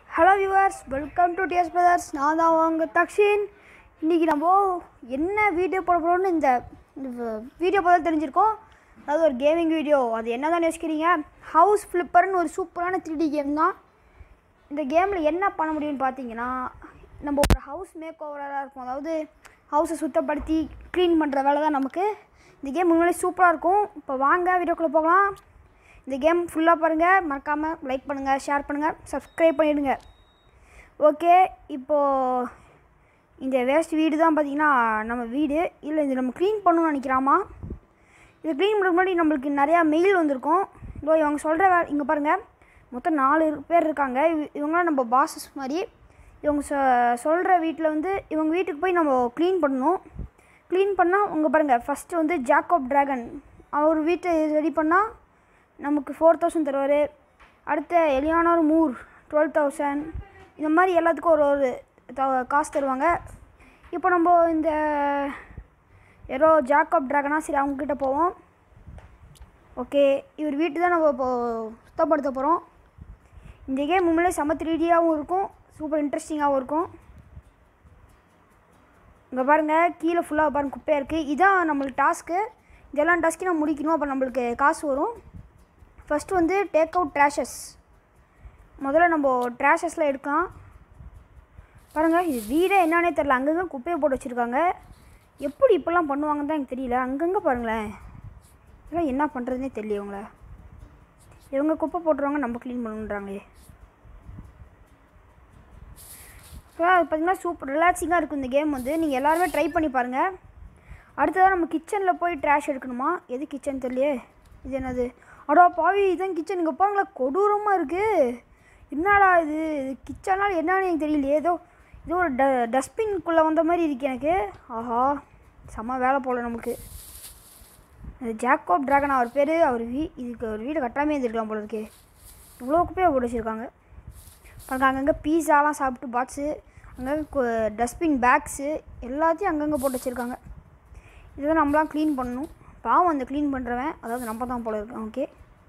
Hello viewers welcome to DS brothers நான் தான் உங்க தக்ஷின் இன்றைக்கி நம்ம என்ன வீடியோ போட போகிறோம்னு இந்த வீடியோ பார்த்து தெரிஞ்சிருக்கோம் அதாவது ஒரு கேமிங் வீடியோ அது என்ன தான் யோசிக்கிறீங்க ஹவுஸ் ஃப்ளிப்பர்னு ஒரு சூப்பரான த்ரீ டி கேம் தான் இந்த கேமில் என்ன பண்ண முடியும்னு பார்த்தீங்கன்னா நம்ம ஒரு ஹவுஸ் மேக் ஓவராக இருக்கும் அதாவது ஹவுஸை சுத்தப்படுத்தி க்ளீன் பண்ணுற வேலை தான் நமக்கு இந்த கேம் உண்மையிலே சூப்பராக இருக்கும் இப்போ வாங்க வீடியோக்குள்ளே போகலாம் இந்த கேம் ஃபுல்லாக பாருங்கள் மறக்காமல் லைக் பண்ணுங்கள் ஷேர் பண்ணுங்கள் சப்ஸ்கிரைப் பண்ணிவிடுங்க ஓகே இப்போது இந்த வேஸ்ட் வீடு தான் பார்த்திங்கன்னா நம்ம வீடு இல்லை இது நம்ம க்ளீன் பண்ணணும்னு நினைக்கிறாமா இது க்ளீன் பண்ணுறதுக்கு முன்னாடி நம்மளுக்கு நிறையா மெயில் வந்திருக்கும் இதோ இவங்க சொல்கிற வே இங்கே பாருங்கள் மொத்தம் நாலு பேர் இருக்காங்க இவ- இவங்களாம் நம்ம பாசஸ் மாதிரி இவங்க சொ சொல்கிற வீட்டில் வந்து இவங்க வீட்டுக்கு போய் நம்ம க்ளீன் பண்ணணும் க்ளீன் பண்ணால் உங்கள் பாருங்கள் ஃபஸ்ட்டு வந்து ஜாக்கோப் டிராகன் அவர் வீட்டை ரெடி பண்ணால் நமக்கு ஃபோர் தௌசண்ட் தருவார் அடுத்த எலியானார் மூர் டுவெல் தௌசண்ட் இந்த மாதிரி எல்லாத்துக்கும் ஒரு ஒரு த- காசு தருவாங்க இப்போ நம்ம இந்த ஏதோ ஜாக்கப் ட்ராகனா சரி அவங்கக்கிட்ட போவோம் ஓகே இவர் வீட்டு தான் நம்ம இப்போ சுத்தப்படுத்த போகிறோம் இந்த கேம் உண்மையிலே செம்ம த்ரீடியாகவும் இருக்கும் சூப்பர் இன்ட்ரெஸ்டிங்காகவும் இருக்கும் இங்கே பாருங்கள் கீழே ஃபுல்லாக பாருங்கள் குப்பையாக இருக்குது இதான் நம்மளுக்கு டாஸ்க்கு இதெல்லாம் டாஸ்க்கு நான் முடிக்கணும் அப்போ நம்மளுக்கு காசு வரும் ஃபஸ்ட்டு வந்து டேக் அவுட் ட்ராஷஸ் முதல்ல நம்ம ட்ராஷஸ்லாம் எடுக்கலாம் பாருங்கள் இது வீடே என்னன்னே தெரில அங்கங்கே குப்பையை போட்டு வச்சுருக்காங்க எப்படி இப்படிலாம் பண்ணுவாங்கன்னு தான் எனக்கு தெரியல அங்கங்கே பாருங்களேன் இதெல்லாம் என்ன பண்ணுறதுனே தெரியல இவங்கள இவங்க குப்பை போட்டுருவாங்க நம்ம க்ளீன் பண்ணணுன்றாங்களே அப்புறம் அது பார்த்தீங்கன்னா சூப்பர் ரிலாக்ஸிங்காக இருக்கும் இந்த கேம் வந்து நீங்கள் எல்லாருமே ட்ரை பண்ணி பாருங்கள் அடுத்ததாக நம்ம கிச்சனில் போய் ட்ராஷ் எடுக்கணுமா எது கிச்சன் தெரியலையே இது என்னது அடா பாவி இதான் கிச்சன் இங்கே பாருங்களா கொடூரமாக இருக்குது என்னடா இது கிச்சனால் என்னன்னு எனக்கு தெரியலையே ஏதோ ஏதோ ஒரு ட டஸ்ட்பின்குள்ளே வந்த மாதிரி இருக்கு எனக்கு ஆஹா செம்ம வேலை போல் நமக்கு அது ஜாக்கோப் டிராகன் அவர் பேர் அவர் வீ இதுக்கு ஒரு வீடு கட்டாமே இருந்திருக்கலாம் போல இருக்கே இவ்வளோ குப்பையாக போட்டு வச்சுருக்காங்க பாருங்க அங்கங்கே பீஸாலாம் சாப்பிட்டு பாக்ஸு அங்கங்கே டஸ்ட்பின் பேக்ஸு எல்லாத்தையும் அங்கங்கே போட்டு வச்சுருக்காங்க இதை நம்மளாம் க்ளீன் பண்ணணும் பாவம் அந்த க்ளீன் பண்ணுறவன் அதாவது நம்ம தான் போல இருக்கோம் ஓகே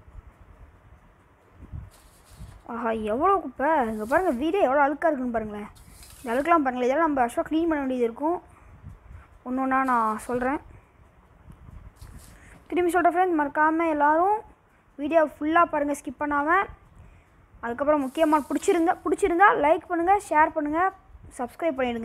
ஆஹா எவ்வளோ குப்பை இங்கே பாருங்கள் வீடே எவ்வளோ அழுக்காக இருக்குன்னு பாருங்களேன் இந்த அழுக்கெலாம் பாருங்களேன் இதெல்லாம் நம்ம ஆக்சுவலாக க்ளீன் பண்ண வேண்டியது இருக்கும் ஒன்று ஒன்றா நான் சொல்கிறேன் திரும்பி சொல்கிற ஃப்ரெண்ட்ஸ் மறக்காமல் எல்லோரும் வீடியோ ஃபுல்லாக பாருங்கள் ஸ்கிப் பண்ணாமல் அதுக்கப்புறம் முக்கியமாக பிடிச்சிருந்தா பிடிச்சிருந்தா லைக் பண்ணுங்கள் ஷேர் பண்ணுங்கள் சப்ஸ்கிரைப் பண்ணிவிடுங்க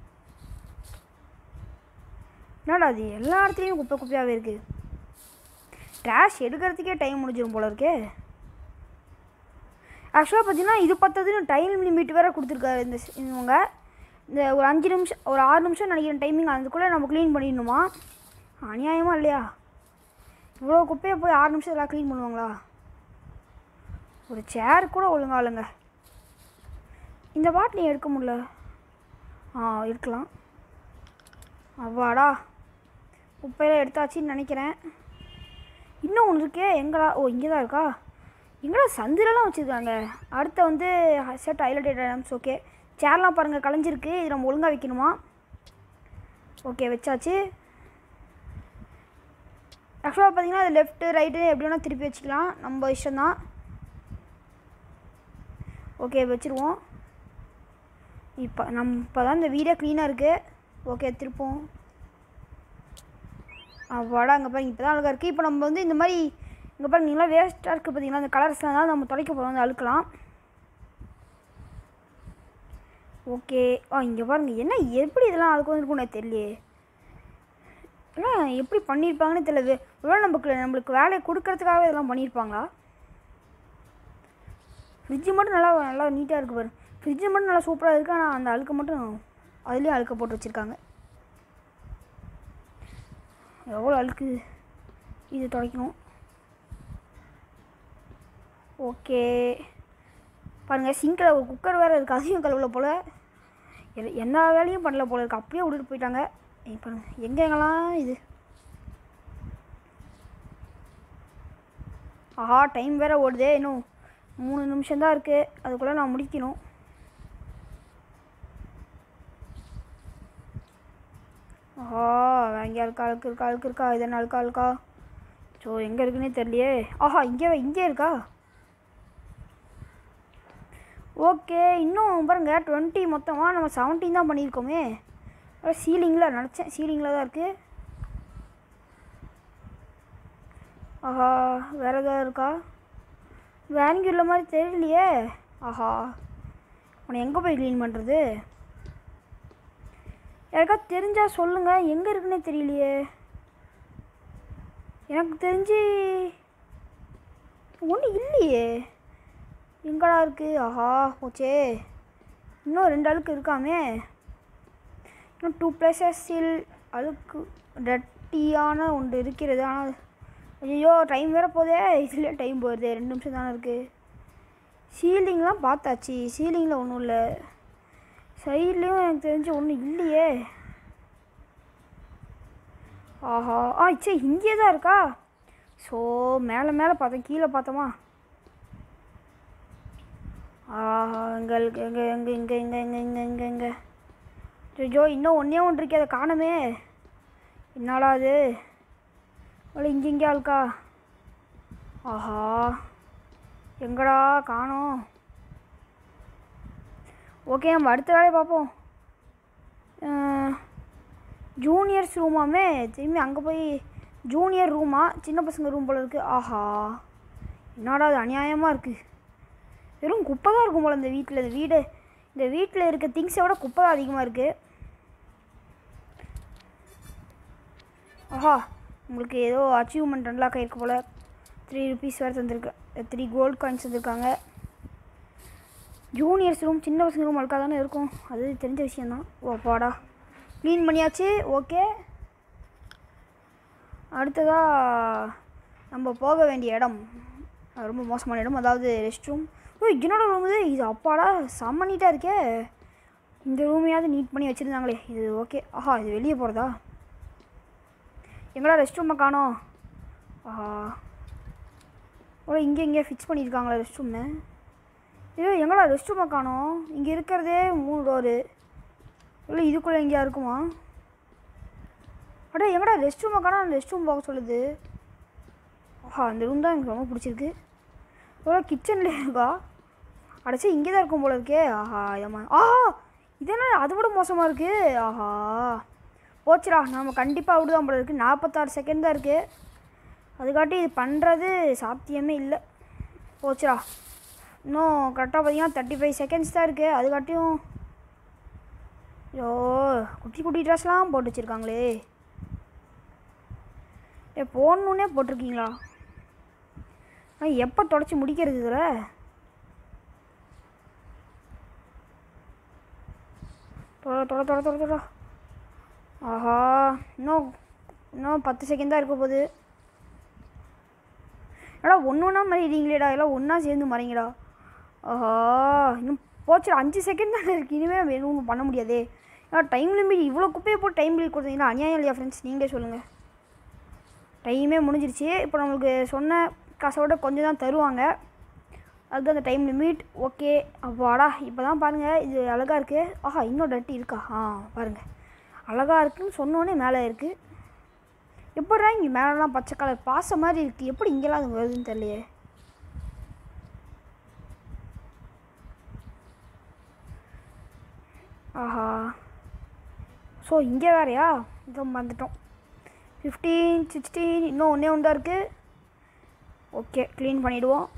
என்னடா அது எல்லா இடத்துலையும் குப்பை குப்பையாகவே இருக்குது ட்ராஷ் எடுக்கிறதுக்கே டைம் முடிஞ்சிடும் போல இருக்கே ஆக்சுவலாக பார்த்தீங்கன்னா இது பத்ததுன்னு டைம் லிமிட் வேறு கொடுத்துருக்காரு இந்த ஸ்- இவங்க இந்த ஒரு அஞ்சு நிமிஷம் ஒரு ஆறு நிமிஷம் நினைக்கிறேன் டைமிங் அதுக்குள்ளே நம்ம க்ளீன் பண்ணிடணுமா அநியாயமா இல்லையா இவ்வளோ குப்பையை போய் ஆறு நிமிஷத்தில் க்ளீன் பண்ணுவாங்களா ஒரு சேர் கூட ஒழுங்கா இல்லைங்க இந்த பாட்டில் நீ எடுக்க முடியல ஆ இருக்கலாம் அவ்வாடா குப்பையெல்லாம் எடுத்தாச்சின்னு நினைக்கிறேன் இன்னும் ஒன்று இருக்கே எங்கடா ஓ இங்கே தான் இருக்கா எங்கடா சந்திலலாம் வச்சுருக்காங்க அடுத்த வந்து செட் ஹைலைட்டட் ஐட்டம்ஸ் ஓகே சேர்லாம் பாருங்கள் கலைஞ்சிருக்கு இது நம்ம ஒழுங்காக வைக்கணுமா ஓகே வச்சாச்சு ஆக்சுவலாக பார்த்தீங்கன்னா அது லெஃப்ட்டு ரைட்டு எப்படி வேணால் திருப்பி வச்சுக்கலாம் நம்ம இஷ்டம்தான் ஓகே வச்சுருவோம் இப்போ நம்ம இப்போ தான் இந்த வீடே க்ளீனாக இருக்குது ஓகே திருப்போம் அவ்வாடா அங்கே பாருங்க இப்போ தான் அழகாக இருக்குது இப்போ நம்ம வந்து இந்த மாதிரி இங்கே பாருங்க நீங்களாம் வேஸ்ட்டாக இருக்குது பார்த்தீங்களா அந்த கலர்ஸ்லாம் தான் நம்ம துடைக்க போகிறோம் வந்து அழுக்கலாம் ஓகே ஆ இங்கே பாருங்க என்ன எப்படி இதெல்லாம் அழுக்க வந்துருக்கும்னு எனக்கு தெரியலையே எல்லாம் எப்படி பண்ணியிருப்பாங்கன்னு தெரியல ஒருவேளை நமக்கு நம்மளுக்கு வேலையை கொடுக்கறதுக்காகவே இதெல்லாம் பண்ணியிருப்பாங்களா ஃப்ரிட்ஜு மட்டும் நல்லா நல்லா நீட்டாக இருக்குது பாரு ஃப்ரிட்ஜு மட்டும் நல்லா சூப்பராக இருக்குது ஆனால் அந்த அழுக்க மட்டும் அதுலேயும் அழுக்க போட்டு வச்சுருக்காங்க எவ்வளோ அழுக்கு இது துடைக்கணும் ஓகே பாருங்கள் சிங்கில் ஒரு குக்கர் வேறு இருக்குது அதையும் கழுவல போல் எல் எல்லா வேலையும் பண்ணல போல இருக்குது அப்படியே விட்டுட்டு போயிட்டாங்க இங்க பாருங்க எங்கே எங்கெல்லாம் இது ஆஹா டைம் வேறு ஓடுதே இன்னும் மூணு நிமிஷம் தான் இருக்குது அதுக்குள்ளே நான் முடிக்கணும் ஆஹா எங்கே இருக்கா அழுக்கு இருக்கா அழுக்கு இருக்கா இது என்ன அழுக்கா அழுக்கா ஸோ எங்கே இருக்குன்னே தெரியலையே ஆஹா இங்கே இங்கே இருக்கா ஓகே இன்னும் பாருங்க டுவெண்ட்டி மொத்தமாக நம்ம செவன்டீன் தான் பண்ணியிருக்கோமே சீலிங்கில் நினச்சேன் சீலிங்கில் தான் இருக்குது ஆஹா வேற ஏதாவது இருக்கா வேலைக்கு உள்ள மாதிரி தெரியலையே ஆஹா உன்னை எங்கே போய் க்ளீன் பண்ணுறது யாருக்கா தெரிஞ்சால் சொல்லுங்கள் எங்கே இருக்குன்னே தெரியலையே எனக்கு தெரிஞ்சு ஒன்றும் இல்லையே எங்கடா இருக்குது ஆஹா போச்சே இன்னும் ரெண்டு அழுக்கு இருக்காமே இன்னும் டூ பிளேசஸில் அழுக்கு டட்டியான ஒன்று இருக்கிறது ஆனால் ஐயோ டைம் வேறு போதே இதுலேயே டைம் போகுது ரெண்டு நிமிஷம் தானே இருக்குது சீலிங்லாம் பார்த்தாச்சு சீலிங்கில் ஒன்றும் இல்லை சைட்லேயும் எனக்கு தெரிஞ்சு ஒன்றும் இல்லையே ஆஹா ஆ சே இங்கே தான் இருக்கா ஸோ மேலே மேலே பார்த்தேன் கீழே பார்த்தோமா ஆஹா எங்கே எங்கே எங்கே இங்கே இங்கே இங்கே இங்கே இங்கே இங்கே ஐயோ இன்னும் ஒன்றே ஒன்று இருக்கே அதை காணுமே என்னடா அது அவளை இங்கே இங்கே இருக்கா ஆஹா எங்கடா காணோம் ஓகே நம்ம அடுத்த வேலையை பார்ப்போம் ஜூனியர்ஸ் ரூமாமே திரும்பி அங்கே போய் ஜூனியர் ரூமா சின்ன பசங்க ரூம் போல் இருக்குது ஆஹா என்னடா அது அநியாயமாக இருக்குது வெறும் குப்பை தான் இருக்கும் போல் இந்த வீட்டில் இந்த வீடு இந்த வீட்டில் இருக்க திங்ஸை விட குப்பை தான் அதிகமாக இருக்குது ஆஹா உங்களுக்கு ஏதோ அச்சீவ்மெண்ட் அன்லாக் ஆகிருக்கு போல் த்ரீ ருபீஸ் வேறு தந்திருக்கு த்ரீ கோல்ட் காயின்ஸ் தந்திருக்காங்க ஜூனியர்ஸ் ரூம் சின்ன பசங்க ரூம் அழுக்காக தானே இருக்கும் அது தெரிஞ்ச விஷயந்தான் ஓ பாடா க்ளீன் பண்ணியாச்சு ஓகே அடுத்ததாக நம்ம போக வேண்டிய இடம் அது ரொம்ப மோசமான இடம் அதாவது ரெஸ்ட் ரூம் ஓ என்னோட ரூம் இது இது அப்பாடா செம்ம நீட்டாக இருக்கே இந்த ரூமையாவது நீட் பண்ணி வச்சுருந்தாங்களே இது ஓகே ஆஹா இது வெளியே போகிறதா எங்கடா ரெஸ்ட் ரூமை காணோம் ஆஹா ஓ இங்கே இங்கே ஃபிக்ஸ் பண்ணியிருக்காங்களா ரெஸ்ட் ரூமு ஐயோ எங்கடா ரெஸ்ட் ரூமை காணோம் இங்கே இருக்கிறதே மூணு டோரு இல்லை இதுக்குள்ளே எங்கேயா இருக்குமா அடே எங்கடா ரெஸ்ட் ரூமை காணோம் ரெஸ்ட் ரூம் போக சொல்லுது ஆஹா அந்த ரூம் தான் எனக்கு ரொம்ப பிடிச்சிருக்கு எவ்வளோ கிச்சனில் இருக்கா அடைச்சி இங்கே தான் இருக்கும் போல இருக்கே ஆஹா இதம்மா ஆஹா இதென்ன அதை விட மோசமாக இருக்குது ஆஹா போச்சுடா நம்ம கண்டிப்பாக விடுதான் போல இருக்குது நாற்பத்தாறு செகண்ட் தான் இருக்குது அதுக்காட்டி இது பண்ணுறது சாத்தியமே இல்லை போச்சுடா இன்னும் கரெக்டாக பார்த்தீங்கன்னா தேர்ட்டி ஃபைவ் செகண்ட்ஸ் தான் இருக்குது அதுக்காட்டியும் ஐயோ குட்டி குட்டி ட்ரெஸ்லாம் போட்டு வச்சுருக்காங்களே ஏ போடணுன்னே போட்டிருக்கீங்களா ஆ எப்போ தொடச்சி முடிக்கிறது இதில் தொட தொட தொட தொட தொட ஆஹா இன்னும் இன்னும் பத்து செகண்ட் தான் இருக்க போகுது ஏடா ஒன்று ஒன்றா மறையிறீங்களேடா எல்லாம் ஒன்றா சேர்ந்து மறைங்கடா ஆஹா இன்னும் போச்சுடா அஞ்சு செகண்ட் தானே இருக்குது இனிமேல் நம்ம எதுவும் பண்ண முடியாதே ஏன்னா டைம் லிமிட் இவ்வளோ குப்பையை போட்டு டைம் லிமிட் கொடுத்தீங்கன்னா அநியாயம் இல்லையா ஃப்ரெண்ட்ஸ் நீங்களே சொல்லுங்கள் டைமே முடிஞ்சிருச்சு இப்போ நம்மளுக்கு சொன்ன காசோட கொஞ்சம் தான் தருவாங்க அதுதான் அந்த டைம் லிமிட் ஓகே அப்பாடா இப்போ தான் பாருங்கள் இது அழகாக இருக்குது ஆஹா இன்னும் டட்டி இருக்கா ஆ பாருங்கள் அழகாக இருக்குன்னு சொன்னோன்னே மேலே இருக்குது எப்படா இங்கே மேலெலாம் பச்சை கலர் பாச மாதிரி இருக்குது எப்படி இங்கெல்லாம் அது வருதுன்னு தெரியலையே ஆஹா ஸோ இங்கே வேறையா இதோ வந்துட்டோம் ஃபிஃப்டீன் சிக்ஸ்டீன் இன்னும் ஒன்றே ஒன்று தான் இருக்குது ஓகே க்ளீன் பண்ணிவிடுவோம்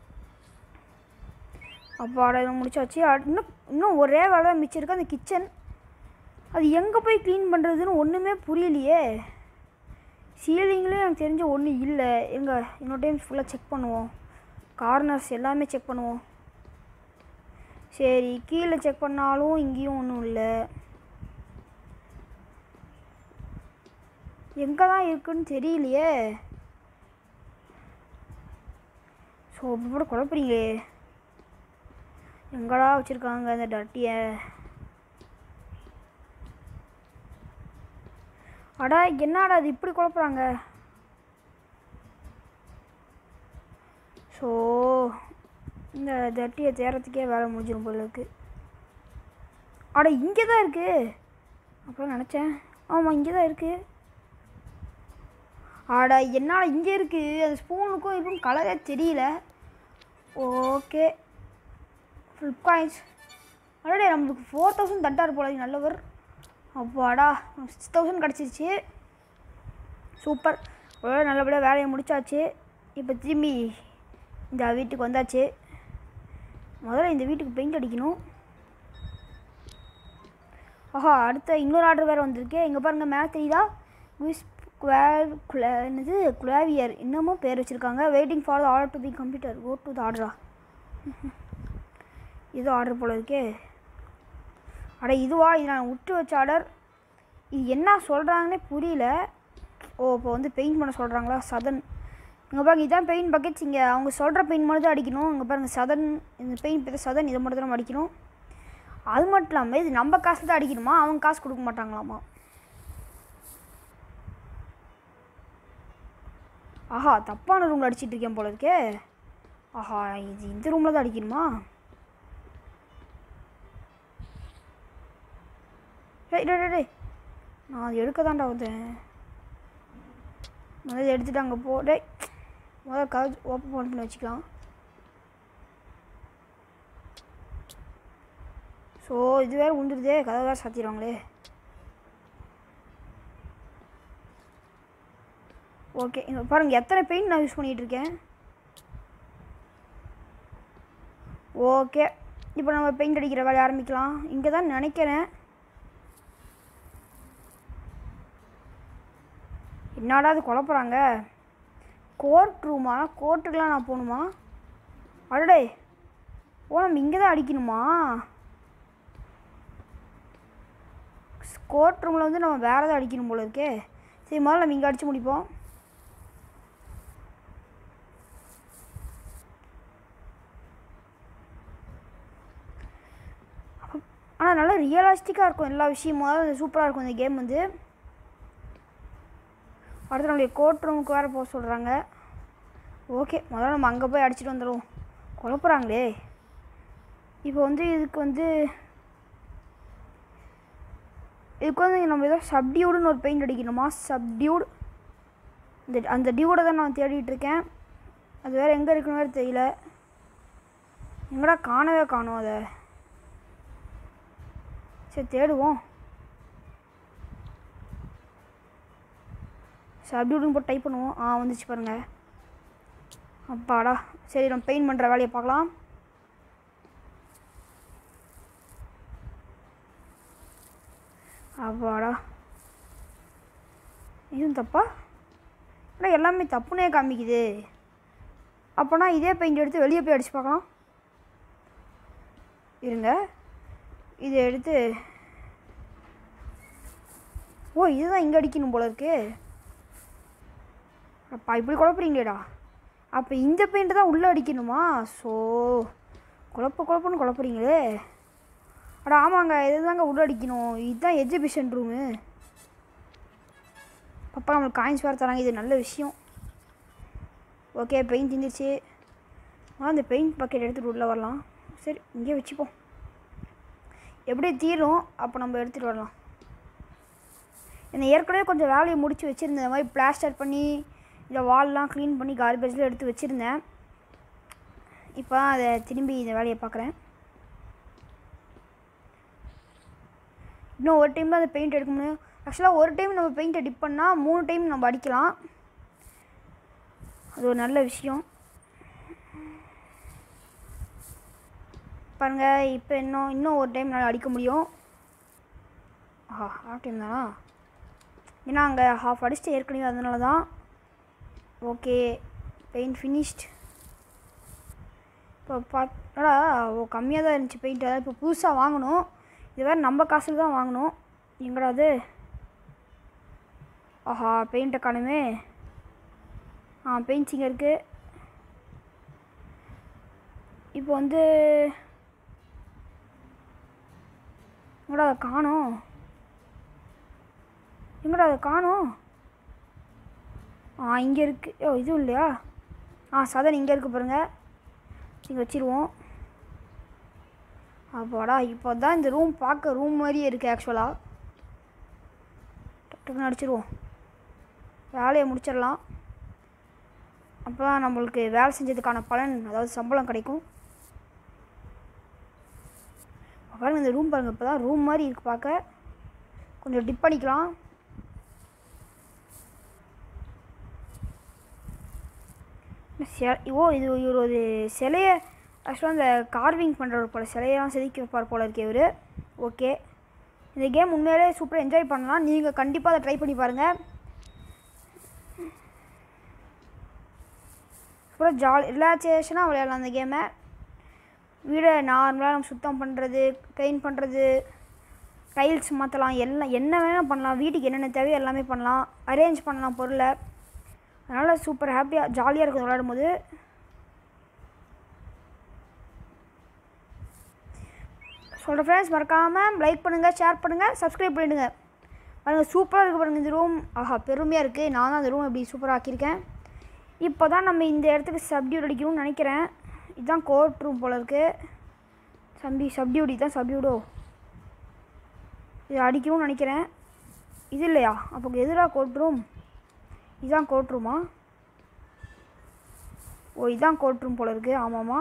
அப்பாடா இதை முடிச்சாச்சு அட்- இன்னும் இன்னும் ஒரே வேலை தான் மிச்சம் இருக்குது அந்த கிச்சன் அது எங்கே போய் க்ளீன் பண்ணுறதுன்னு ஒன்றுமே புரியலையே சீலிங்லேயும் எனக்கு தெரிஞ்ச ஒன்றும் இல்லை எங்க இன்னொரு டைம் ஃபுல்லாக செக் பண்ணுவோம் கார்னர்ஸ் எல்லாமே செக் பண்ணுவோம் சரி கீழே செக் பண்ணாலும் இங்கேயும் ஒன்றும் இல்லை எங்கே தான் இருக்குன்னு தெரியலையே ஸோ இப்போ கூட குழப்பறீங்களே எங்கடா வச்சுருக்காங்க அந்த டட்டியை அடா என்னடா அது இப்படி குழப்புறாங்க ஸோ இந்த தட்டியை தேரத்துக்கே வேலை முடிஞ்சிடும் போல இருக்கு அட இங்கே தான் இருக்கு அப்புறம் நினச்சேன் ஆமாம் இங்கே தான் இருக்கு அட என்னடா இங்கே இருக்குது அந்த ஸ்பூனுக்கும் இதுக்கும் கலரே தெரியல ஓகே ஃபிளிப் காயின்ஸ் அடடே நம்மளுக்கு ஃபோர் தௌசண்ட் தட்டார் போல இது நல்லவர் அப்பாடா சிக்ஸ் தௌசண்ட் கிடச்சிருச்சு சூப்பர் ஒரு நல்லபடியாக வேலையை முடிச்சாச்சு இப்போ திரும்பி இந்த வீட்டுக்கு வந்தாச்சு முதல்ல இந்த வீட்டுக்கு பெயிண்ட் அடிக்கணும் ஆஹா அடுத்த இன்னொரு ஆர்டர் வேறு வந்திருக்கு இங்கே பாருங்கள் மேலே தெரியுதா குவிஸ் குவேல் குளே என்னது குளாவியர் இன்னமும் பேர் வச்சுருக்காங்க waiting for the order to be computer go to the ஆர்டரா இது ஆர்டர் போல இருக்கே அட இதுவா இது நான் விட்டு வச்ச ஆர்டர் இது என்ன சொல்கிறாங்கன்னே புரியல ஓ இப்போ வந்து பெயிண்ட் பண்ண சொல்கிறாங்களா சதன் இங்கே பாருங்க இதான் பெயிண்ட் பக்கெட்ஸ் இங்கே அவங்க சொல்கிற பெயிண்ட் மட்டும் தான் அடிக்கணும் இங்கே பாருங்கள் சதன் இந்த பெயிண்ட் பேர் சதன் இதை மட்டும் தான் நம்ம அடிக்கணும் அது மட்டும் இல்லாமல் இது நம்ம காசு தான் அடிக்கணுமா அவங்க காசு கொடுக்க மாட்டாங்களாமா ஆஹா தப்பான ரூமில் அடிச்சிட்டு இருக்கேன் போல இருக்கே ஆஹா இது இந்த ரூமில் தான் அடிக்கணுமா டேய் டேய் டேய், டேய் நான் அது எடுக்க தான்டா வந்தேன் முதல்ல எடுத்துட்டு அங்கே போ டேய் முதல்ல கதை ஓப்பன் பண்ணி வச்சுக்கலாம் ஸோ இது வேறு உண்டுருதே கதை வேறு சாத்திடுவாங்களே ஓகே இங்கே பாருங்கள் எத்தனை பெயிண்ட் நான் யூஸ் பண்ணிகிட்டு இருக்கேன் ஓகே இப்போ நம்ம பெயிண்ட் அடிக்கிற வேலையை ஆரம்பிக்கலாம் இங்கே தான் நினைக்கிறேன் என்னடா அது குழப்புறாங்க கோர்ட் ரூமா கோர்ட்டுக்கெலாம் நான் போகணுமா அடடே ஓ நம்ம இங்கே தான் அடிக்கணுமா கோர்ட் ரூமில் வந்து நம்ம வேறு எதாவது அடிக்கணும் போல இருக்கே சரி முதல்ல நம்ம இங்கே அடித்து முடிப்போம் ஆனால் நல்லா ரியலாஸ்டிக்காக இருக்கும் எல்லா விஷயமும் அதாவது சூப்பராக இருக்கும் இந்த கேம் வந்து அடுத்து நம்மளுடைய கோர்ட் ரூமுக்கு வேறு போக சொல்கிறாங்க ஓகே முதல்ல நம்ம அங்கே போய் அடிச்சுட்டு வந்துடுவோம் குழப்புறாங்களே இப்போ வந்து இதுக்கு வந்து இதுக்கு வந்து நம்ம ஏதோ சப்டியூடுன்னு ஒரு பெயிண்ட் அடிக்கணுமா சப்டியூட் இந்த அந்த டியூடை தான் நான் தேடிட்டு இருக்கேன் அது வேறு எங்கே இருக்குன்னு வேறு தெரியல எங்கடா காணவே காணும் அதை சரி தேடுவோம் சப்டியூடுன்னு போட்டு டைப் பண்ணுவோம் ஆ வந்துச்சு பாருங்கள் அப்பாடா சரி நம்ம பெயிண்ட் பண்ணுற வேலையை பார்க்கலாம் அப்பாடா இதுவும் தப்பா ஆனால் எல்லாமே தப்புனே காமிக்குது அப்போனா இதே பெயிண்ட் எடுத்து வெளியே போய் அடிச்சு பார்க்கலாம் இருங்க இதை எடுத்து ஓ இதுதான் இங்கே அடிக்கணும் போல இருக்கு அப்பா இப்படி குழப்புறீங்களேடா அப்போ இந்த பெயிண்ட் தான் உள்ளே அடிக்கணுமா ஸோ குழப்ப குழப்பன்னு குழப்புறீங்களே அட ஆமாங்க இதுதாங்க உள்ள அடிக்கணும் இதுதான் எஜிபிஷன் ரூமு அப்பா நம்மளுக்கு காயின்ஸ் வேறு தராங்க இது நல்ல விஷயம் ஓகே பெயிண்ட் தீந்துருச்சு ஆ அந்த பெயிண்ட் பக்கெட் எடுத்துகிட்டு உள்ளே வரலாம் சரி இங்கே வச்சுப்போம் எப்படி தீரும் அப்போ நம்ம எடுத்துகிட்டு வரலாம் என்ன ஏற்கனவே கொஞ்சம் வேலையை முடித்து வச்சுருந்தேன் இந்த மாதிரி பிளாஸ்டர் பண்ணி இந்த வால்லாம் க்ளீன் பண்ணி கார்பேஜில் எடுத்து வச்சுருந்தேன் இப்போ அதை திரும்பி இந்த வேலையை பார்க்குறேன் இன்னும் ஒரு டைம் தான் அந்த பெயிண்ட் எடுக்க முடியும் ஆக்சுவலாக ஒரு டைம் நம்ம பெயிண்ட்டை டிப் பண்ணால் மூணு டைம் நம்ம அடிக்கலாம் அது ஒரு நல்ல விஷயம் பாருங்கள் இப்போ இன்னும் இன்னும் ஒரு டைம் என்னால் அடிக்க முடியும் ஆஹா ஹாஃப் டைம் தானா ஏன்னா அங்கே ஹாஃப் அடிச்சுட்டு ஏற்கனவே அதனால தான் ஓகே பெயிண்ட் ஃபினிஷ்ட் இப்போ பார்த்தா ஓ கம்மியாக தான் இருந்துச்சு பெயிண்ட் அதான் இப்போ புதுசாக வாங்கணும் இது வேறு நம்ம காசில் தான் வாங்கணும் எங்கடா அது ஆஹா பெயிண்ட்டை காணுமே ஆ பெயிண்ட்ஸ் இங்கே இருக்குது இப்போ வந்து எங்கடா அதை காணோம் எங்கடா அதை காணோம் ஆ இங்கே இருக்குது ஓ இதுவும் இல்லையா ஆ சதன் இங்கே இருக்குது பாருங்கள் இங்கே வச்சிருவோம் அப்பாடா இப்போ தான் இந்த ரூம் பார்க்க ரூம் மாதிரியே இருக்குது ஆக்சுவலாக டக்குன்னு அடிச்சிருவோம் வேலையை முடிச்சிடலாம் அப்போ தான் நம்மளுக்கு வேலை செஞ்சதுக்கான பலன் அதாவது சம்பளம் கிடைக்கும் பாருங்க இந்த ரூம் பாருங்க இப்போ தான் ரூம் மாதிரி இருக்குது பார்க்க கொஞ்சம் டிப் பண்ணிக்கலாம் செ- ஓ இது இவர் ஒரு சிலையை ஆக்சுவலாக அந்த கார்விங் பண்ணுறவர் போல் சிலையெல்லாம் செதுக்கி வைப்பார் போல இருக்கு இவர் ஓகே இந்த கேம் உண்மையிலே சூப்பராக என்ஜாய் பண்ணலாம் நீங்கள் கண்டிப்பாக அதை ட்ரை பண்ணி பாருங்கள் சூப்பராக ஜாலி ரிலாக்ஸேஷனாக விளையாடலாம் அந்த கேமை வீடை நார்மலாக நம்ம சுத்தம் பண்ணுறது க்ளீன் பண்ணுறது டைல்ஸ் மாற்றலாம் எல்லாம் என்ன வேணால் பண்ணலாம் வீட்டுக்கு என்னென்ன தேவையோ எல்லாமே பண்ணலாம் அரேஞ்ச் பண்ணலாம் பொருளை அதனால் சூப்பர் ஹாப்பியாக ஜாலியாக இருக்கும் விளையாடும் போது சொல்கிற ஃப்ரெண்ட்ஸ் மறக்காமல் லைக் பண்ணுங்கள் ஷேர் பண்ணுங்கள் சப்ஸ்கிரைப் பண்ணிவிடுங்க பாருங்கள் சூப்பராக இருக்குது பாருங்கள் இந்த ரூம் ஆஹா பெருமையாக இருக்குது நான் தான் அந்த ரூம் இப்படி சூப்பராக ஆக்கியிருக்கேன் இப்போ தான் நம்ம இந்த இடத்துக்கு சப்டியூட் அடிக்கணும்னு நினைக்கிறேன் இதுதான் கோர்ட் ரூம் போல் இருக்குது சம்பி சப்டியூட் இதுதான் சப்டியூடோ இது அடிக்கணும்னு நினைக்கிறேன் இது இல்லையா அப்போ எதிராக கோர்ட் ரூம் இதுதான் கோர்ட் ரூமா ஓ இதுதான் கோர்ட் ரூம் போல் இருக்குது ஆமாம்மா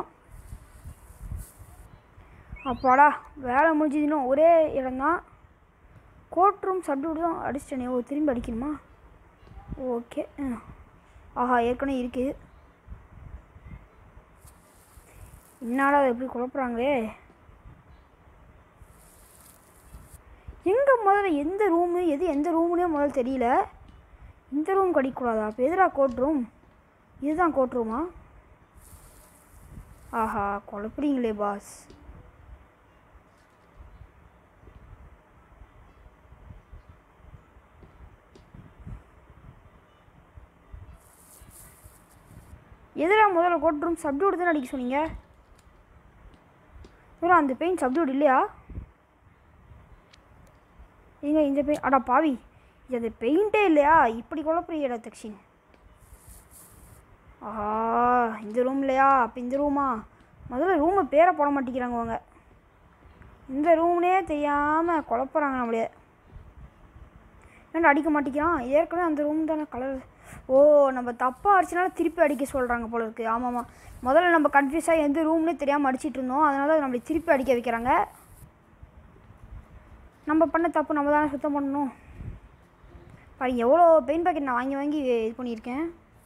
அப்பாடா வேலை முடிஞ்சதுன்னு ஒரே இடம்தான் கோர்ட் ரூம் சப்டியூட் தான் அடிச்சிட்டேனே ஓ திரும்பி அடிக்கணுமா ஓகே ஆஹா ஏற்கனவே இருக்குது என்னடா அதை எப்படி குழப்புறாங்களே எங்கே முதல்ல எந்த ரூமு எது எந்த ரூமுனே முதல்ல தெரியல இந்த ரூம் கடிக்கூடாதா அப்போ எதிரா கோட் ரூம் இதுதான் கோட் ரூமா ஆஹா குழப்புறீங்களே பாஸ் எதிரா முதல்ல கோட் ரூம் சப்டியூட் தானே அடிக்க சொன்னீங்க இவரா அந்த பெயிண்ட் சப்டியூட் இல்லையா ஏங்க இந்த பெயிண்ட் அடா பாவி இது அந்த பெயிண்டே இல்லையா இப்படி குழப்பறியடா தக்ஷின் ஆஹா இந்த ரூம் இல்லையா அப்போ இந்த ரூமா முதல்ல ரூமு பேரை போட மாட்டேங்கிறாங்க அவங்க இந்த ரூம்னே தெரியாமல் குழப்புறாங்க நம்மளே ஏன்டா அடிக்க மாட்டேங்கிறான் ஏற்கனவே அந்த ரூம் தானே கலர் ஓ நம்ம தப்பாக அடிச்சனால திருப்பி அடிக்க சொல்கிறாங்க போல இருக்குது ஆமாம்மா முதல்ல நம்ம கன்ஃபியூஸாக எந்த ரூம்னே தெரியாமல் அடிச்சிட்டு இருந்தோம் அதனால நம்மளை திருப்பி அடிக்க வைக்கிறாங்க நம்ம பண்ண தப்பு நம்ம தானே சுத்தம் பண்ணணும் பாருங்க எவ்வளோ பெயிண்ட் பாக்கெட் நான் வாங்கி வாங்கி இது பண்ணியிருக்கேன்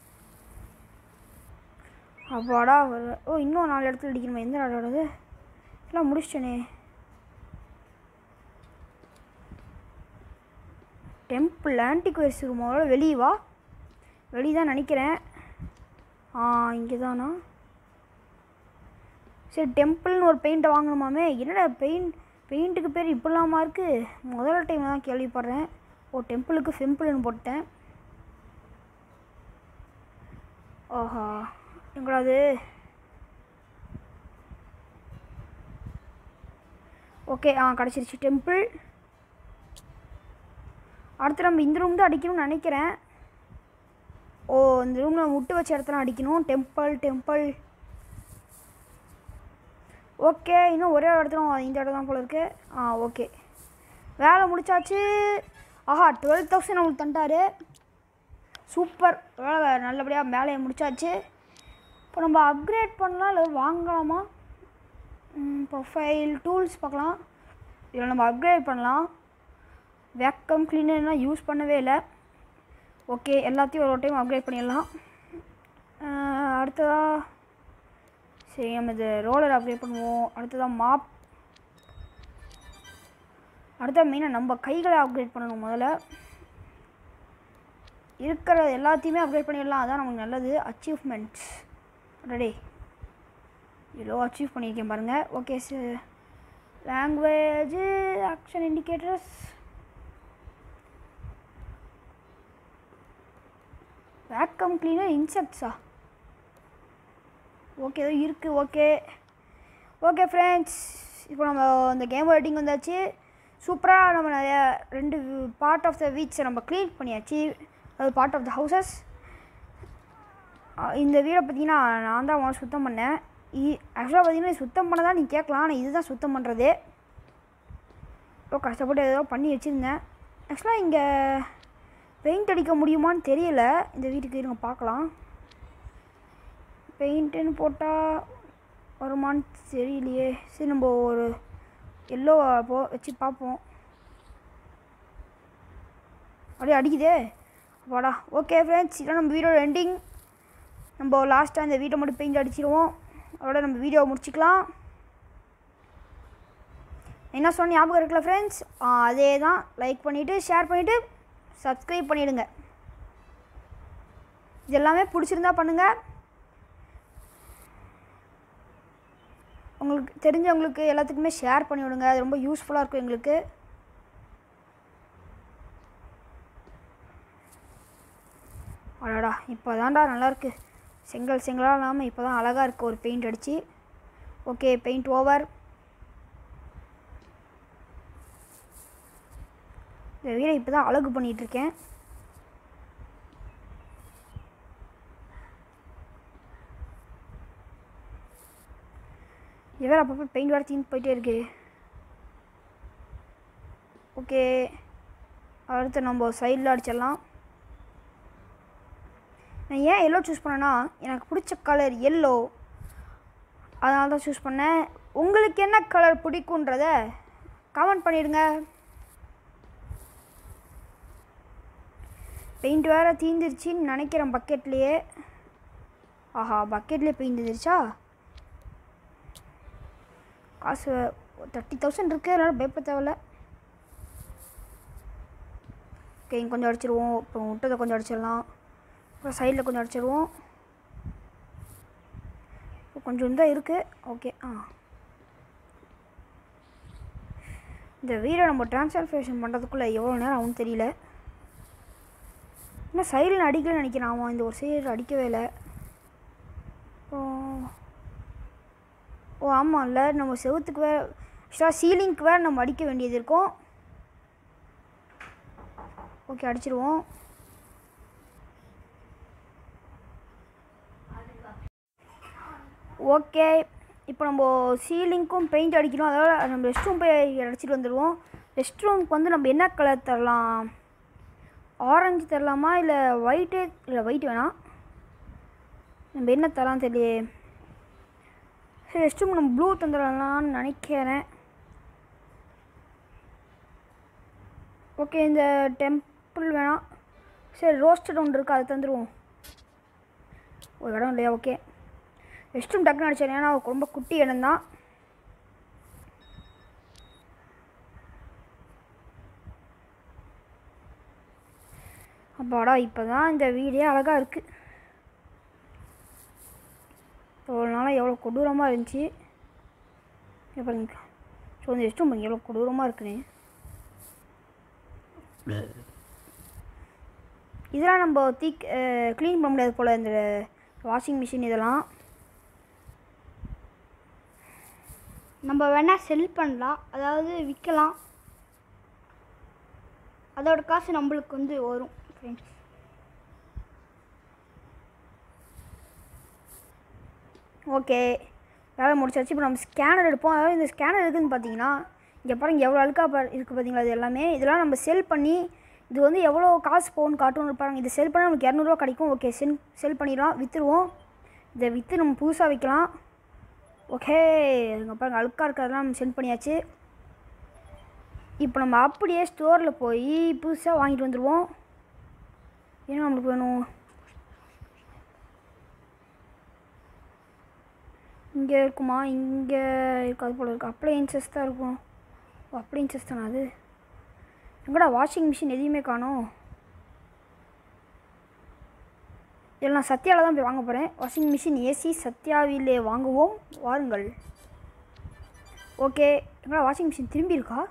அப்பாடா ஒரு- ஓ இன்னும் நாலு இடத்துல அடிக்கணுமா எந்த நாள் இடது எல்லாம் முடிச்சிட்டேனே டெம்பிள் ஆன்டிக்வேர்ஸ் ரூமோட வெளியே வா வெளியே தான் நினைக்கிறேன் ஆ இங்கே தானா சரி டெம்பிள்னு ஒரு பெயிண்ட்டை வாங்கணுமாமே என்னடா பெயிண்ட் பெயிண்ட்டுக்கு பேர் இப்படிலாமா இருக்குது முதல் டைம் தான் கேள்விப்படுறேன் ஓ டெம்பிளுக்கு ஃபெம்பிள்னு போட்டேன் ஆஹா எங்களாது ஓகே ஆ கிடச்சிருச்சு டெம்பிள் அடுத்து நம்ம இந்த ரூம் தான் அடிக்கணும்னு நினைக்கிறேன் ஓ இந்த ரூமில் முட்டு வச்ச இடத்துல அடிக்கணும் டெம்பிள் டெம்பிள் ஓகே இன்னும் ஒரே இடத்துல இந்த இடம் தான் போல இருக்கு ஆ ஓகே வேலை முடிச்சாச்சு ஆஹா டுவெல் தௌசண்ட் நம்மளுக்கு தண்டாரு சூப்பர் வேலை நல்லபடியாக வேலையை முடிச்சாச்சு இப்போ நம்ம அப்கிரேட் பண்ணலாம் இல்லை வாங்கலாமா ப்ரொஃபைல் டூல்ஸ் பார்க்கலாம் இதில் நம்ம அப்கிரேட் பண்ணலாம் வேக்கம் கிளீனர்லாம் யூஸ் பண்ணவே இல்லை ஓகே எல்லாத்தையும் ஒரு டைம் அப்கிரேட் பண்ணிடலாம் அஹ் அடுத்ததாக சரி நம்ம இது ரோலர் அப்கிரேட் பண்ணுவோம் அடுத்ததாக மாப் அடுத்த மெயினாக நம்ம கைகளை அப்கிரேட் பண்ணணும் முதல்ல இருக்கிற எல்லாத்தையுமே அப்கிரேட் பண்ணிடலாம் அதான் நமக்கு நல்லது அச்சீவ்மெண்ட்ஸ் ரெடி இவ்வளோ அச்சீவ் பண்ணியிருக்கேன் பாருங்கள் okay sir language action indicators vacuum cleaner இன்செக்ட்ஸா ஓகே ஏதோ இருக்குது ஓகே ஓகே ஃப்ரெண்ட்ஸ் இப்போ நம்ம இந்த கேம் ரைட்டிங் வந்தாச்சு சூப்பராக நம்ம நிறைய ரெண்டு பார்ட் ஆஃப் த வீட்ஸை நம்ம க்ளீன் பண்ணியாச்சு அது பார்ட் ஆஃப் த ஹவுசஸ் இந்த வீடை பார்த்தீங்கன்னா நான் தான் முதல்ல சுத்தம் பண்ணேன் ஆக்சுவலாக பார்த்தீங்கன்னா சுத்தம் பண்ண தான் நீங்கள் கேட்கலாம் ஆனால் இதுதான் சுத்தம் பண்ணுறது இப்போ கஷ்டப்பட்டு ஏதோ பண்ணி வச்சுருந்தேன் ஆக்சுவலாக இங்கே பெயிண்ட் அடிக்க முடியுமான்னு தெரியல இந்த வீட்டுக்கு இருங்க பார்க்கலாம் பெயிண்ட்டுன்னு போட்டால் வருமான்னு தெரியலையே சரி நம்ம ஒரு எல்லோ போ வச்சு பார்ப்போம் அப்படியே அடிக்குதே வாடா ஓகே ஃப்ரெண்ட்ஸ் இதான் நம்ம வீடியோட எண்டிங் நம்ம லாஸ்ட்டாக இந்த வீட்டை மட்டும் பெயிண்ட் அடிச்சிடுவோம் அதோட நம்ம வீடியோவை முடிச்சுக்கலாம் என்ன சொன்ன ஞாபகம் இருக்குல்ல ஃப்ரெண்ட்ஸ் அதே தான் லைக் பண்ணிவிட்டு ஷேர் பண்ணிவிட்டு சப்ஸ்கிரைப் பண்ணிவிடுங்க இது எல்லாமே பிடிச்சிருந்தா பண்ணுங்கள் உங்களுக்கு தெரிஞ்சவங்களுக்கு எல்லாத்துக்குமே ஷேர் பண்ணி விடுங்க அது ரொம்ப யூஸ்ஃபுல்லாக இருக்கும் எங்களுக்கு அடடா இப்போ தான்டா நல்லாயிருக்கு செங்கல் செங்கலாக இல்லாமல் இப்போ தான் அழகாக இருக்குது ஒரு பெயிண்ட் அடித்து ஓகே பெயிண்ட் ஓவர் இந்த வீடை இப்போ தான் அழகு பண்ணிகிட்ருக்கேன் இவர் அப்பப்போ பெயிண்ட் வேறு தீந்து போயிட்டே இருக்கு ஓகே அடுத்து நம்ம சைடில் அடிச்சிடலாம் நான் ஏன் எல்லோ சூஸ் பண்ணேன்னா எனக்கு பிடிச்ச கலர் எல்லோ அதனால தான் சூஸ் பண்ணேன் உங்களுக்கு என்ன கலர் பிடிக்குன்றத கமெண்ட் பண்ணிடுங்க பெயிண்ட் வேறு தீந்துருச்சின்னு நினைக்கிறேன் பக்கெட்லேயே ஆஹா பக்கெட்லேயே பெயிண்ட் தீந்துருச்சா காசு தேர்ட்டி தௌசண்ட் இருக்குது அதனால் பயப்பட தேவையில்ல ஓகே இங்கே கொஞ்சம் அடிச்சிருவோம் அப்புறம் விட்டதை கொஞ்சம் அடிச்சிடலாம் அப்புறம் சைடில் கொஞ்சம் அடிச்சிடுவோம் இப்போ கொஞ்சம் தான் இருக்குது ஓகே ஆ இந்த வீடை நம்ம ட்ரான்ஸ்ஃபர்மேஷன் பண்ணுறதுக்குள்ளே எவ்வளோ நேரம் ஆகும்னு தெரியல இன்னும் சைடில் அடிக்கலன்னு நினைக்கிறேன் அவன் இந்த ஒரு சைடு அடிக்கவே இல்லை ஓ ஓ ஆமாம்ல நம்ம செவுத்துக்கு வேறு ஆக்சுவலாக சீலிங்க்கு வேறு நம்ம அடிக்க வேண்டியது இருக்கும் ஓகே அடிச்சிருவோம் ஓகே இப்போ நம்ம சீலிங்க்கும் பெயிண்ட் அடிக்கணும் அதோட நம்ம ரெஸ்ட் ரூம் போய் அடிச்சிட்டு வந்துடுவோம் ரெஸ்ட் ரூமுக்கு வந்து நம்ம என்ன கலர் தரலாம் ஆரஞ்சு தரலாமா இல்லை ஒயிட்டே இல்லை ஒயிட் வேணாம் நம்ம என்ன தரலாம் தெரியலையே சரி ரெஸ்ட் ரூம் நம்ம ப்ளூ தந்துடலாம்னு நினைக்கிறேன் ஓகே இந்த டெம்பிள் வேணாம் சரி ரோஸ்டட் ஒன்று இருக்குது அதை தந்துடுவோம் ஒரு இடம் இல்லையா ஓகே ரெஸ்ட் ரூம் டக்குன்னு அடிச்சேன் ஏன்னா ரொம்ப குட்டி இடம் தான் அப்பாடா இப்போ தான் இந்த வீடே அழகாக இருக்குது இவ்வளோ நாளாக எவ்வளோ கொடூரமாக இருந்துச்சு இங்க பாருங்க ஸோ இந்த ரெஸ்ட் ரூம் எவ்வளோ கொடூரமாக இருக்குன்னு இதெல்லாம் நம்ம தீ க்ளீன் பண்ண முடியாது போல் இந்த வாஷிங் மிஷின் இதெல்லாம் நம்ம வேணால் செல் பண்ணலாம் அதாவது விற்கலாம் அதோட காசு நம்மளுக்கு வந்து வரும் ஃப்ரெண்ட்ஸ் ஓகே வேலை முடிச்சாச்சு இப்போ நம்ம ஸ்கேனர் எடுப்போம் அதாவது இந்த ஸ்கேனர் எதுக்குன்னு பார்த்தீங்கன்னா இங்கே பாருங்க எவ்வளோ அழுக்கா பா இருக்குது பார்த்தீங்களா இது எல்லாமே இதெல்லாம் நம்ம செல் பண்ணி இது வந்து எவ்வளோ காசு போகணும்னு காட்டும்னு பாருங்க இதை செல் பண்ணால் நமக்கு இரநூறுவா கிடைக்கும் ஓகே செல் செல் பண்ணிடலாம் விற்றுருவோம் இதை விற்று நம்ம புதுசாக விற்கலாம் ஓகே இங்கே பாருங்க அழுக்காக இருக்கிறதெல்லாம் நம்ம சென்ட் பண்ணியாச்சு இப்போ நம்ம அப்படியே ஸ்டோரில் போய் புதுசாக வாங்கிட்டு வந்துடுவோம் ஏன்னா நம்மளுக்கு வேணும் இங்கே இருக்குமா இங்கே இருக்காது போல இருக்கு அப்ளையன்சஸ் தான் இருக்கும் ஓ அப்ளையன்சஸ் தானே அது எங்கடா வாஷிங் மிஷின் எதையுமே காணோம் இதில் நான் சத்யாவில் தான் போய் வாங்க போகிறேன் வாஷிங் மிஷின் ஏசி சத்யாவிலே வாங்குவோம் வாருங்கள் ஓகே எங்கடா வாஷிங் மிஷின் திரும்பி இருக்கா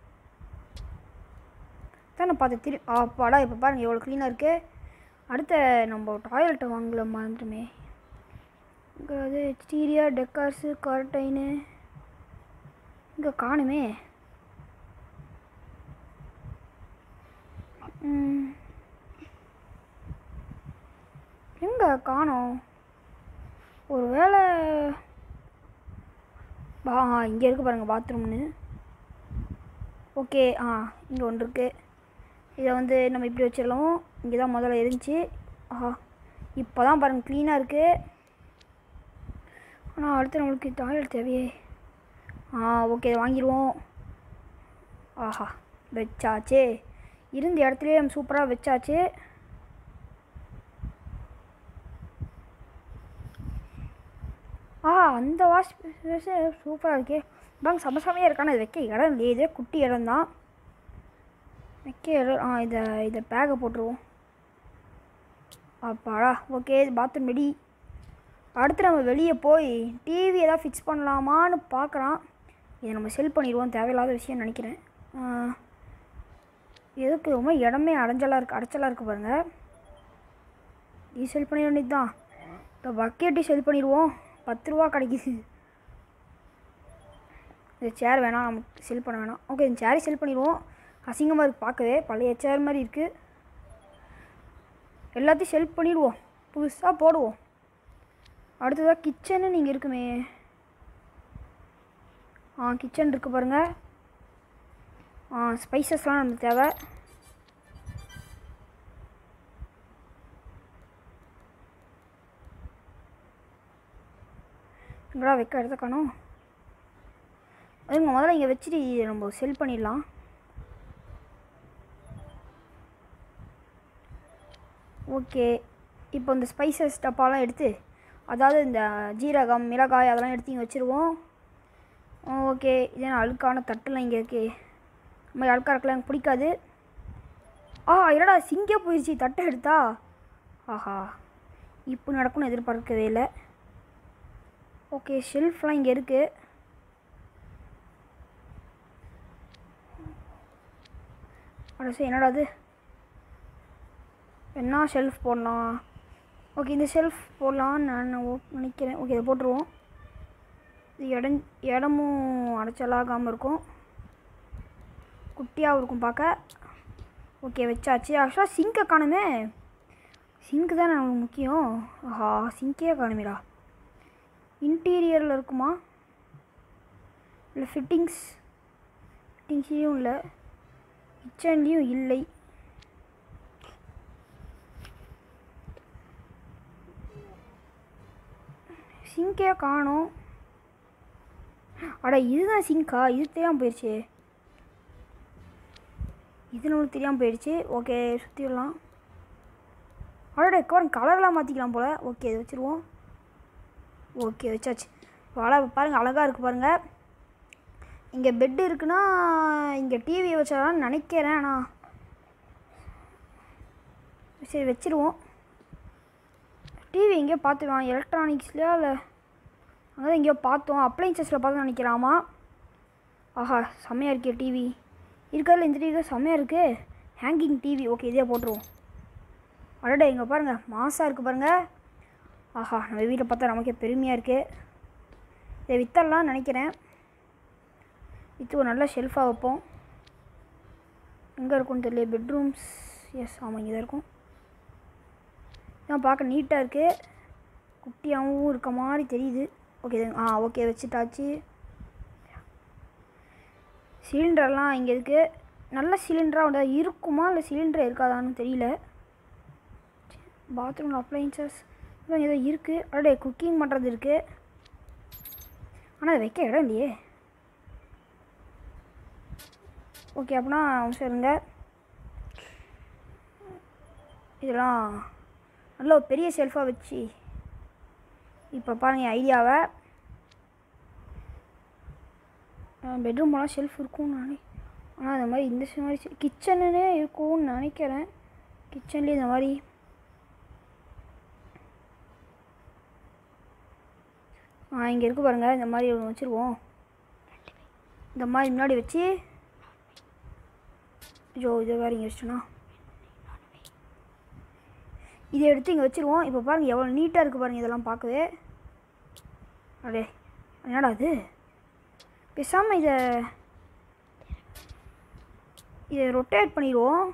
தான் நான் பார்த்தேன் திரு அப்பாடா இப்போ பாருங்கள் எவ்வளோ க்ளீனாக இருக்குது அடுத்த நம்ம டாய்லெட்டை வாங்கல மறந்துட்டுமே இங்கே அது எக்ஸ்டீரியர் டெக்கார்ஸு கர்டைனு இங்கே காணுமே ம். எங்க காணோம் ஒரு வேளை பா இங்கே இருக்கு பாருங்கள் பாத்ரூம்னு ஓகே ஆ இங்கே ஒன்று இருக்குது இதை வந்து நம்ம இப்படி வச்சிடலாம் இங்கே தான் முதல்ல இருந்துச்சு ஆஹா இப்போ தான் பாருங்கள் க்ளீனாக இருக்குது ஆனால் அடுத்து நம்மளுக்கு டாய்லெட் தேவையே ஆ ஓகே இதை வாங்கிடுவோம் ஆஹா வச்சாச்சே இருந்த இடத்துலயே நம்ம சூப்பராக வச்சாச்சு ஆ அந்த வாஷ் சூப்பராக இருக்கே பாங்க சமசமையாக இருக்கான இது வைக்க இடம் இல்லையே இதே குட்டி இடம் தான் வைக்க இடம் ஆ இதை இதை பேக்கை போட்டுருவோம் அப்பாடா ஓகே பாத்ரூம் ரெடி அடுத்து நம்ம வெளியே போய் டிவி எதாவது ஃபிக்ஸ் பண்ணலாமான்னு பார்க்குறான் இதை நம்ம செல் பண்ணிடுவோம் தேவையில்லாத விஷயம் நினைக்கிறேன் ஆ, எதுக்கு ரொம்ப இடமே அடைஞ்சலாக இருக்குது அடைச்சலாக இருக்குது பாருங்கள் இது செல் பண்ணிட வேண்டியது தான் இப்போ பக்கெட்டு செல் பண்ணிடுவோம் பத்து ரூபா கிடைக்குது இந்த சேர் வேணாம் நமக்கு செல் பண்ண வேணாம் ஓகே இந்த சேரை செல் பண்ணிடுவோம் அசிங்கமாக இருக்குது பார்க்கவே பழைய சேர் மாதிரி இருக்குது எல்லாத்தையும் செல் பண்ணிடுவோம் புதுசாக போடுவோம் அடுத்ததாக கிச்சனு நீங்கள் இருக்குமே ஆ கிச்சன் இருக்குது பாருங்கள் ஆ ஸ்பைசஸ்லாம் நமக்கு தேவை எங்கடா வைக்க இடத்த காணோம் அதுங்க முதல்ல இங்கே வச்சுட்டு இதை நம்ம செல் பண்ணிடலாம் ஓகே இப்போ இந்த ஸ்பைசஸ் டப்பாலாம் எடுத்து அதாவது இந்த ஜீரகம் மிளகாய் அதெல்லாம் எடுத்து இங்கே வச்சுருவோம் ஓகே இதே அழுக்கான தட்டுலாம் இங்கே இருக்கே இந்த மாதிரி அழுக்கா இருக்கலாம் எனக்கு பிடிக்காது ஆ என்னடா சிங்கே போயிடுச்சு தட்டை எடுத்தா ஆஹா இப்போ நடக்கும்னு எதிர்பார்க்கவே இல்லை ஓகே ஷெல்ஃப்லாம் இங்கே இருக்குது அட சரி என்னடா அது என்ன ஷெல்ஃப் போடலாம் ஓகே இந்த ஷெல்ஃப் போடலான்னு நான் ஓ- நினைக்கிறேன் ஓகே இதை போட்டுருவோம் இது இடம் இடமும் அடைச்சலாகாமல் இருக்கும் குட்டியாகவும் இருக்கும் பார்க்க ஓகே வச்சாச்சு ஆக்சுவலாக சிங்கை காணுமே சிங்க் தான் நமக்கு முக்கியம் ஆஹா சிங்கே காணுமேடா இன்டீரியரில் இருக்குமா இல்லை ஃபிட்டிங்ஸ் ஃபிட்டிங்ஸ்லேயும் இல்லை கிச்சன்லேயும் இல்லை சிங்கே காணோம் அட இதுதான் சிங்கா இது தெரியாமல் போயிடுச்சு இது நம்மளுக்கு தெரியாமல் போயிடுச்சு ஓகே சுற்றிடலாம் அடடே கவர் கலர்லாம் மாற்றிக்கலாம் போல் ஓகே இதை வச்சுருவோம் ஓகே வச்சாச்சு வள பாருங்கள் அழகாக இருக்குது பாருங்கள் இங்கே பெட்டு இருக்குன்னா இங்கே டிவி வச்சாலான்னு நினைக்கிறேன் ஆனால் சரி வச்சிருவோம் டிவி எங்கேயோ பார்த்துக்கலாம் எலக்ட்ரானிக்ஸ்லையா இல்லை அங்கே எங்கேயோ பார்த்தோம் அப்ளைன்சஸில் பார்த்தோம் நினைக்கிறாமா ஆஹா செம்மையாக இருக்கே டிவி இருக்கிறதுல இந்த டிவி செம்மையாக இருக்குது ஹேங்கிங் டிவி ஓகே இதே போட்டுருவோம் அடடே இங்கே பாருங்கள் மாசாக இருக்குது பாருங்கள் ஆஹா நம்ம வீட்டை பார்த்தா நமக்கே பெருமையாக இருக்குது இதை வித்தரலாம் நினைக்கிறேன் இது ஒரு நல்ல ஷெல்ஃபாக வைப்போம் எங்கே இருக்கும்னு தெரியல பெட்ரூம்ஸ் எஸ் ஆமாம் இங்கே தான் இருக்கும் இதான் பார்க்க நீட்டாக இருக்குது குட்டியாகவும் இருக்க மாதிரி தெரியுது ஓகே ஆ ஓகே வச்சுட்டாச்சு சிலிண்டர்லாம் இங்கே இருக்குது நல்ல சிலிண்டராக வந்து இருக்குமா இல்லை சிலிண்டர் இருக்காதான்னு தெரியல பாத்ரூம் அப்ளைன்சஸ் ஏதோ இருக்குது அடே குக்கிங் பண்ணுறது இருக்குது ஆனால் அதை வைக்க இடம் இல்லையே ஓகே அப்படின்னா அம்சம் இருங்க இதெல்லாம் நல்ல ஒரு பெரிய ஷெல்ஃபாக வச்சு இப்போ பாருங்கள் ஐடியாவை பெட்ரூம் போனால் ஷெல்ஃப் இருக்கும்னு நினை ஆனால் அந்த மாதிரி இந்த மாதிரி கிச்சனுனே இருக்கும்னு நினைக்கிறேன் கிச்சன்லேயே இந்த மாதிரி ஆ இங்கே இருக்கு பாருங்கள் இந்த மாதிரி ஒன்று வச்சுருவோம் இந்த மாதிரி முன்னாடி வச்சு ஐயோ இதை வேறு இங்கே வச்சிட்டோன்னா இதை எடுத்து இங்கே வச்சுருவோம் இப்போ பாருங்கள் எவ்வளோ நீட்டாக இருக்குது பாருங்கள் இதெல்லாம் பார்க்கவே அடே என்னடா அது பேசாமல் இதை இதை ரொட்டேட் பண்ணிடுவோம்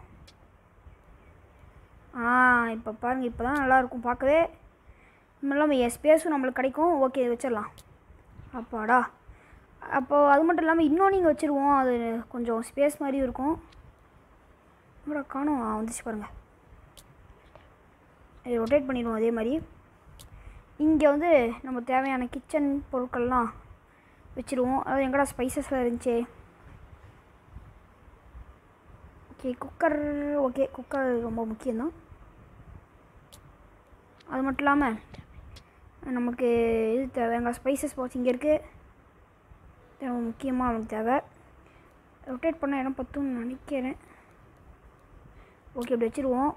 ஆ இப்போ பாருங்கள் இப்போ தான் நல்லாயிருக்கும் பார்க்கவே இல்லாமல் ஸ்பேஸும் நம்மளுக்கு கிடைக்கும் ஓகே இதை வச்சிடலாம் அப்பாடா அப்போது அது மட்டும் இல்லாமல் இன்னொன்று இங்கே வச்சுருவோம் அது கொஞ்சம் ஸ்பேஸ் மாதிரியும் இருக்கும் கூட காணும் ஆ வந்துச்சு பாருங்கள் இதை ரொட்டேட் பண்ணிடுவோம் அதே மாதிரி இங்கே வந்து நம்ம தேவையான கிச்சன் பொருட்கள்லாம் வச்சுருவோம் அது எங்கடா ஸ்பைசஸ்லாம் இருந்துச்சு ஓகே குக்கர் ஓகே குக்கர் ரொம்ப முக்கியம்தான் அது மட்டும் இல்லாமல் நமக்கு இது தேவை எங்கள் ஸ்பைசஸ் பாக்ஸ் இங்கே இருக்குது ரொம்ப முக்கியமாக நமக்கு தேவை ரொட்டேட் பண்ண இடம் பத்தும்னு நினைக்கிறேன் ஓகே இப்படி வச்சுருவோம்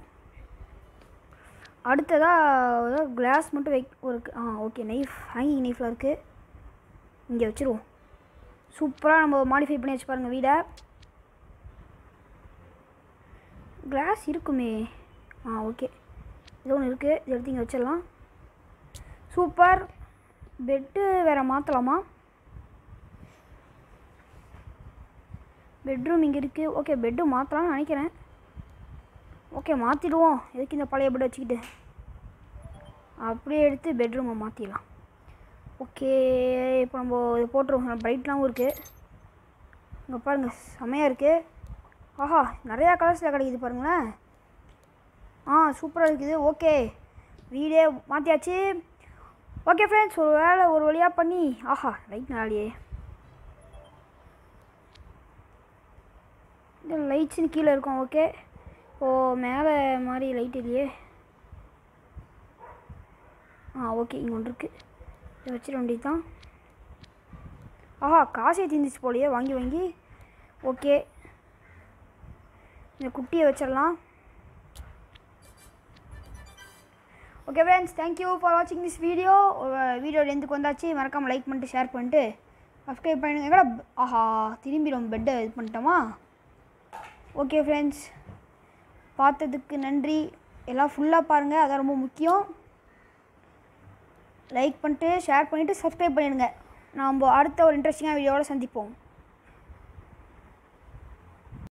அடுத்ததாக கிளாஸ் மட்டும் வை ஒரு ஆ ஓகே நைஃப் ஹேங்கிங் நைஃபில் இருக்குது இங்கே வச்சுருவோம் சூப்பராக நம்ம மாடிஃபை பண்ணி வச்சு பாருங்கள் வீடை கிளாஸ் இருக்குமே ஆ ஓகே இது ஒன்று இருக்குது இது எடுத்து இங்கே வச்சிடலாம் சூப்பர் பெட்டு வேறு மாற்றலாமா பெட்ரூம் இங்கே இருக்குது ஓகே பெட்டு மாற்றலாம்னு நினைக்கிறேன் ஓகே மாற்றிடுவோம் எதுக்கு இந்த பழைய பெட் வச்சுக்கிட்டு அப்படியே எடுத்து பெட்ரூமை மாற்றிடலாம் ஓகே இப்போ நம்ம இது போட்டுருவோம் பிரைட்லாகவும் இருக்குது இங்கே பாருங்கள் செமையாக இருக்குது ஆஹா நிறையா கலர்ஸில் கிடைக்குது பாருங்களேன் ஆ சூப்பராக இருக்குது ஓகே வீடே மாற்றியாச்சு ஓகே ஃப்ரெண்ட்ஸ் ஒரு வேலை ஒரு வழியாக பண்ணி ஆஹா லைட் நாளையே இந்த லைட்ஸ்னு கீழே இருக்கும் ஓகே ஓ மேலே மாதிரி லைட் இல்லையே ஆ ஓகே இங்கே ஒன்று இருக்குது இதை வச்சிட வேண்டியது தான் ஆஹா காசே தீந்துச்சு போலையே வாங்கி வாங்கி ஓகே இந்த குட்டியை வச்சிடலாம் ஓகே ஃப்ரெண்ட்ஸ் தேங்க்யூ ஃபார் வாட்சிங் திஸ் வீடியோ வீடியோ எந்துக்கு வந்தாச்சு மறக்காமல் லைக் பண்ணிட்டு ஷேர் பண்ணிட்டு சப்ஸ்கிரைப் பண்ணுங்க எங்கடா ஆஹா திரும்பி நம்ம பெட்டை இது பண்ணிட்டோமா ஓகே ஃப்ரெண்ட்ஸ் பார்த்ததுக்கு நன்றி எல்லாம் ஃபுல்லாக பாருங்கள் அதான் ரொம்ப முக்கியம் லைக் பண்ணிட்டு ஷேர் பண்ணிவிட்டு சப்ஸ்கிரைப் பண்ணிடுங்க நாம் அடுத்த ஒரு இன்ட்ரெஸ்டிங்கான வீடியோவோட சந்திப்போம்